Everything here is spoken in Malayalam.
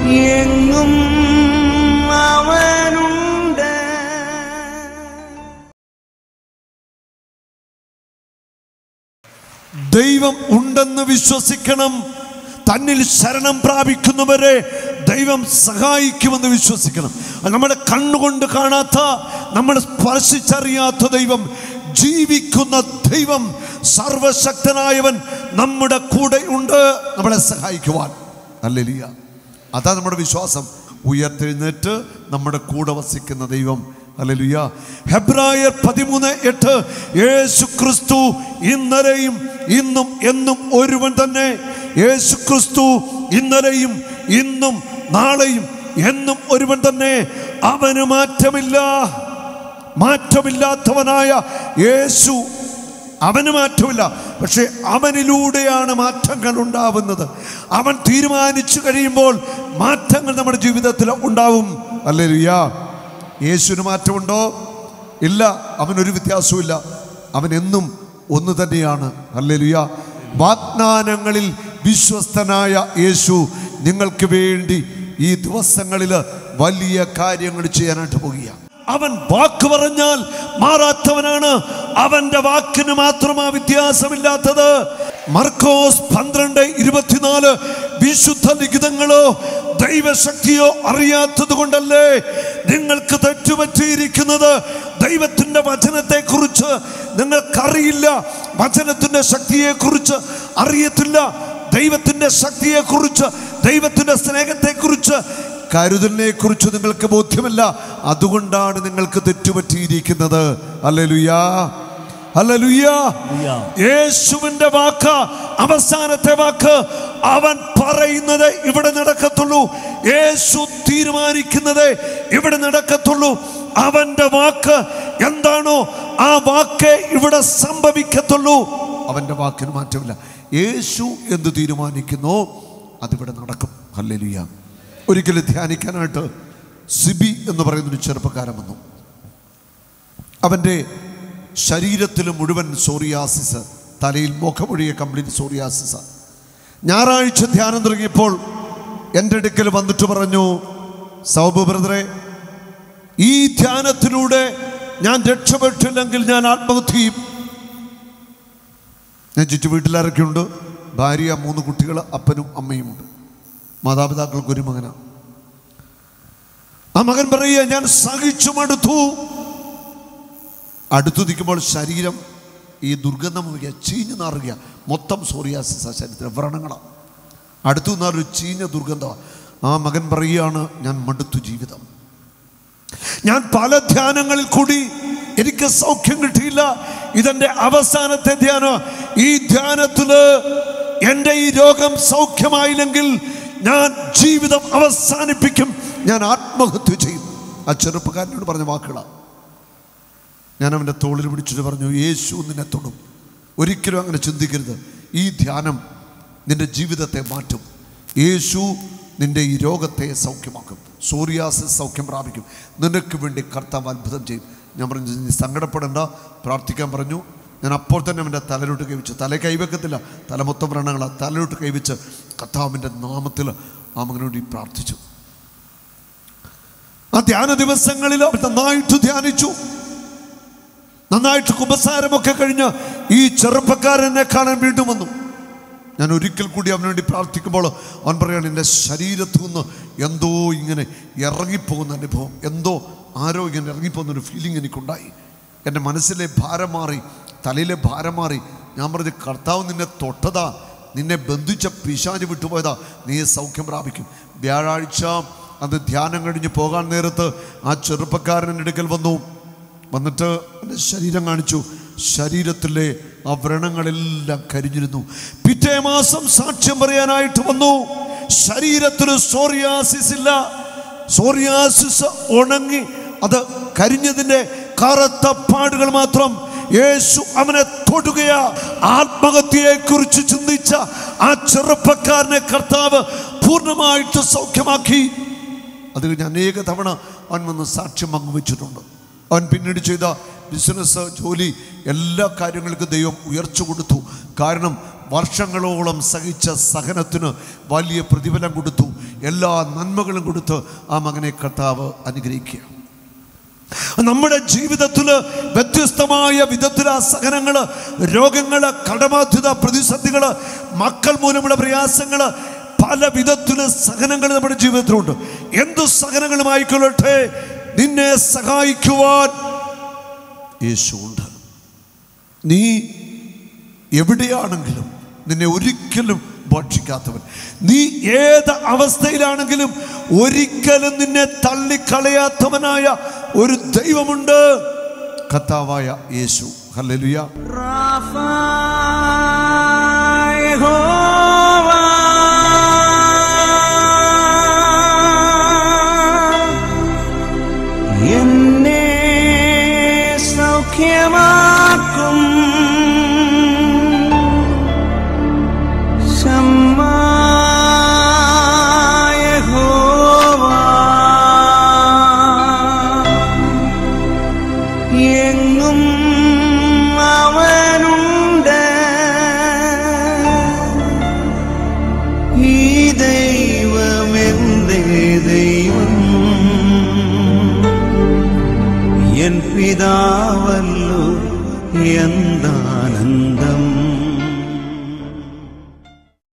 എങ്ങും അവനുണ്ട് ദൈവം ഉണ്ടെന്ന് വിശ്വസിക്കണം തന്നിൽ ശരണം പ്രാപിക്കുന്നവരെ ദൈവം സഹായിക്കുമെന്ന് വിശ്വസിക്കണം നമ്മുടെ കണ്ണുകൊണ്ട് കാണാത്ത നമ്മൾ സ്പർശിച്ചറിയാത്ത ദൈവം ജീവിക്കുന്ന ദൈവം സർവശക്തനായവൻ നമ്മുടെ കൂടെ ഉണ്ട് നമ്മളെ സഹായിക്കുവാൻ അല്ലേലിയ അതാ നമ്മുടെ വിശ്വാസം ഉയർത്തെഴുന്നേറ്റ് നമ്മുടെ കൂടെ വസിക്കുന്ന ദൈവം അല്ലേലുയ ഹെബ്രായർ പതിമൂന്ന് എട്ട് യേശു ക്രിസ്തു ഇന്നലെയും ഇന്നും എന്നും ഒരുവൻ തന്നെ യേശു ക്രിസ്തു ഇന്നലെയും ഇന്നും നാളെയും എന്നും ഒരുവൻ തന്നെ അവന് മാറ്റമില്ല മാറ്റമില്ലാത്തവനായ യേശു അവന് മാറ്റമില്ല പക്ഷെ അവനിലൂടെയാണ് മാറ്റങ്ങൾ ഉണ്ടാവുന്നത് അവൻ തീരുമാനിച്ചു കഴിയുമ്പോൾ മാറ്റങ്ങൾ നമ്മുടെ ജീവിതത്തിൽ ഉണ്ടാവും അല്ലേ ലുയ്യ യേശുവിന് മാറ്റമുണ്ടോ ഇല്ല അവനൊരു വ്യത്യാസവും അവൻ എന്നും ഒന്ന് തന്നെയാണ് അല്ലേ ലുയ്യ വാഗ്ദാനങ്ങളിൽ വിശ്വസ്തനായ യേശു നിങ്ങൾക്ക് വേണ്ടി ഈ ദിവസങ്ങളിൽ വലിയ കാര്യങ്ങൾ ചെയ്യാനായിട്ട് പോകുകയാണ് അവൻ വാക്ക് പറഞ്ഞാൽ മാറാത്തവനാണ് അവന്റെ വാക്കിന് മാത്രമാ വ്യത്യാസമില്ലാത്തത് മർക്കോസ് പന്ത്രണ്ട് ഇരുപത്തിനാല് വിശുദ്ധ ലിഖിതങ്ങളോ ദൈവശക്തിയോ അറിയാത്തത് കൊണ്ടല്ലേ നിങ്ങൾക്ക് തെറ്റുപറ്റിയിരിക്കുന്നത് ദൈവത്തിന്റെ വചനത്തെ കുറിച്ച് നിങ്ങൾക്കറിയില്ല വചനത്തിന്റെ ശക്തിയെ കുറിച്ച് അറിയത്തില്ല ദൈവത്തിന്റെ ശക്തിയെ കുറിച്ച് ദൈവത്തിന്റെ സ്നേഹത്തെ കുറിച്ച് കരുതലിനെ കുറിച്ച് നിങ്ങൾക്ക് ബോധ്യമല്ല അതുകൊണ്ടാണ് നിങ്ങൾക്ക് തെറ്റുപറ്റിയിരിക്കുന്നത് അല്ലലുയാ അല്ലലുയാ യേശുവിന്റെ വാക്ക് അവസാനത്തെ വാക്ക് അവൻ പറയുന്നത് ഇവിടെ നടക്കത്തുള്ളൂ യേശു തീരുമാനിക്കുന്നത് ഇവിടെ നടക്കത്തുള്ളൂ അവന്റെ വാക്ക് എന്താണോ ആ വാക്ക് ഇവിടെ സംഭവിക്കത്തുള്ളൂ അവന്റെ വാക്കിന് മാറ്റമില്ല യേശു എന്ത് തീരുമാനിക്കുന്നോ അതിവിടെ നടക്കും ഹല്ലേലൂയ ഒരിക്കലും ധ്യാനിക്കാനായിട്ട് സിബി എന്ന് പറയുന്നൊരു ചെറുപ്പക്കാരൻ വന്നു അവൻ്റെ ശരീരത്തിൽ മുഴുവൻ സോറിയാസിസ് തലയിൽ മുഖമൊഴിയെ കംപ്ലീറ്റ് സോറിയാസിസ് ഞായറാഴ്ച ധ്യാനം തുടങ്ങിയപ്പോൾ എൻ്റെ അടുക്കൽ വന്നിട്ട് പറഞ്ഞു സൗബ് ബ്രദറെ ഈ ധ്യാനത്തിലൂടെ ഞാൻ രക്ഷപ്പെട്ടില്ലെങ്കിൽ ഞാൻ ആത്മഹത്യ ചെയ്യും ഞാൻ ചുറ്റു വീട്ടിലിറക്കിയുണ്ട് ഭാര്യ മൂന്ന് കുട്ടികൾ അപ്പനും അമ്മയും ഉണ്ട് മാതാപിതാക്കൾക്ക് ഒരു മകനാണ് ആ മകൻ പറയുക ഞാൻ സഹിച്ചു മടുത്തു അടുത്തു നിൽക്കുമ്പോൾ ശരീരം ഈ ദുർഗന്ധം വയ്ക്കുക ചീഞ്ഞു നാറുക മൊത്തം സോറിയാസിസ് ആ ശരീരത്തിന് വ്രണങ്ങളാണ് അടുത്തു നിന്നൊരു ചീഞ്ഞ ദുർഗന്ധമാണ് ആ മകൻ പറയുകയാണ് ഞാൻ മടുത്തു ജീവിതം ഞാൻ പല ധ്യാനങ്ങളിൽ കൂടി എനിക്ക് സൗഖ്യം കിട്ടിയില്ല ഇതെന്റെ അവസാനത്തെ ധ്യാനം ഈ ധ്യാനത്തില് എൻ്റെ ഈ രോഗം സൗഖ്യമായില്ലെങ്കിൽ ഞാൻ ജീവിതം അവസാനിപ്പിക്കും ഞാൻ ആത്മഹത്യ ചെയ്യും ആ ചെറുപ്പക്കാരനോട് പറഞ്ഞ വാക്കുകളാണ് ഞാൻ അവൻ്റെ തോളിൽ പിടിച്ചിട്ട് പറഞ്ഞു യേശു നിന്നെ തൊടും ഒരിക്കലും അങ്ങനെ ചിന്തിക്കരുത് ഈ ധ്യാനം നിന്റെ ജീവിതത്തെ മാറ്റും യേശു നിന്റെ ഈ രോഗത്തെ സൗഖ്യമാക്കും സൂര്യാസിസ് സൗഖ്യം പ്രാപിക്കും നിനക്ക് വേണ്ടി കർത്താവ് അത്ഭുതം ചെയ്യും ഞാൻ പറഞ്ഞു നീ സങ്കടപ്പെടേണ്ട പ്രാർത്ഥിക്കാൻ പറഞ്ഞു ഞാൻ അപ്പോൾ തന്നെ അവൻ്റെ തലയിലോട്ട് കൈവച്ച് തല കൈവെക്കത്തില്ല തല മൊത്തം വ്രണങ്ങളാണ് തലയിലോട്ട് കൈവച്ച് കർത്താവിൻ്റെ നാമത്തിൽ ആ മകനോട് വേണ്ടി പ്രാർത്ഥിച്ചു ആ ധ്യാന ദിവസങ്ങളിൽ അവർ നന്നായിട്ട് ധ്യാനിച്ചു നന്നായിട്ട് കുമ്പസാരമൊക്കെ കഴിഞ്ഞ് ഈ ചെറുപ്പക്കാരനെ കാണാൻ വീണ്ടും വന്നു ഞാൻ ഒരിക്കൽ കൂടി അവന് വേണ്ടി പ്രാർത്ഥിക്കുമ്പോൾ അവൻ പറയുകയാണ് എൻ്റെ ശരീരത്തു നിന്ന് എന്തോ ഇങ്ങനെ ഇറങ്ങിപ്പോകുന്ന അനുഭവം എന്തോ ആരോ ഇങ്ങനെ ഇറങ്ങിപ്പോകുന്ന ഒരു ഫീലിംഗ് എനിക്കുണ്ടായി എൻ്റെ മനസ്സിലെ ഭാരം മാറി തലയിലെ ഭാരം മാറി ഞാൻ പറഞ്ഞു കർത്താവ് നിന്നെ തൊട്ടതാ നിന്നെ ബന്ധിച്ച പിശാച് വിട്ടുപോയതാ നീ സൗഖ്യം പ്രാപിക്കും വ്യാഴാഴ്ച അത് ധ്യാനം കഴിഞ്ഞ് പോകാൻ നേരത്ത് ആ ചെറുപ്പക്കാരൻ എൻ്റെ അടുക്കൽ വന്നു വന്നിട്ട് എൻ്റെ ശരീരം കാണിച്ചു ശരീരത്തിലെ ആ വ്രണങ്ങളെല്ലാം കരിഞ്ഞിരുന്നു പിറ്റേ മാസം സാക്ഷ്യം പറയാനായിട്ട് വന്നു ശരീരത്തിൽ സോറിയാസിസ് ഇല്ല സോറിയാസിസ് ഉണങ്ങി അത് കരിഞ്ഞതിൻ്റെ കറുത്ത പാടുകൾ മാത്രം യേശു അവനെ തൊടുകയാ ആത്മഹത്യയെ കുറിച്ച് ചിന്തിച്ച ആ ചെറുപ്പക്കാരനെ കർത്താവ് പൂർണ്ണമായിട്ട് സൗഖ്യമാക്കി അത് കഴിഞ്ഞ് അനേക തവണ അവൻ വന്ന് സാക്ഷ്യം പങ്കുവച്ചിട്ടുണ്ട് അവൻ പിന്നീട് ചെയ്ത ബിസിനസ് ജോലി എല്ലാ കാര്യങ്ങൾക്കും ദൈവം ഉയർച്ച കൊടുത്തു കാരണം വർഷങ്ങളോളം സഹിച്ച സഹനത്തിന് വലിയ പ്രതിഫലം കൊടുത്തു എല്ലാ നന്മകളും കൊടുത്ത് ആ മകനെ കർത്താവ് അനുഗ്രഹിക്കുക നമ്മുടെ ജീവിതത്തിൽ വ്യത്യസ്തമായ വിധത്തില സഹനങ്ങള് രോഗങ്ങള് കടബാധ്യത പ്രതിസന്ധികള് മക്കൾ മൂലമുള്ള പ്രയാസങ്ങള് പല വിധത്തില് സഹനങ്ങൾ നമ്മുടെ ജീവിതത്തിലുണ്ട് എന്ത് സഹനങ്ങളുമായിക്കൊള്ളട്ടെ നിന്നെ സഹായിക്കുവാൻ യേശുണ്ട് നീ എവിടെയാണെങ്കിലും നിന്നെ ഒരിക്കലും ഭക്ഷിക്കാത്തവൻ നീ ഏത് അവസ്ഥയിലാണെങ്കിലും ഒരിക്കലും നിന്നെ തള്ളിക്കളയാത്തവനായ ഒരു ദൈവമുണ്ട് കർത്താവായ യേശു ഹല്ലേലൂയ Rafa Jehová എന്നെ സൗഖ്യമാക്കും ശമ്മായ യഹോവാ എങ്ങും അവനുണ്ട് ഈ ദൈവമെന്തേ ദൈവം എൻ പിതാവല്ലോ എന്താനന്ദം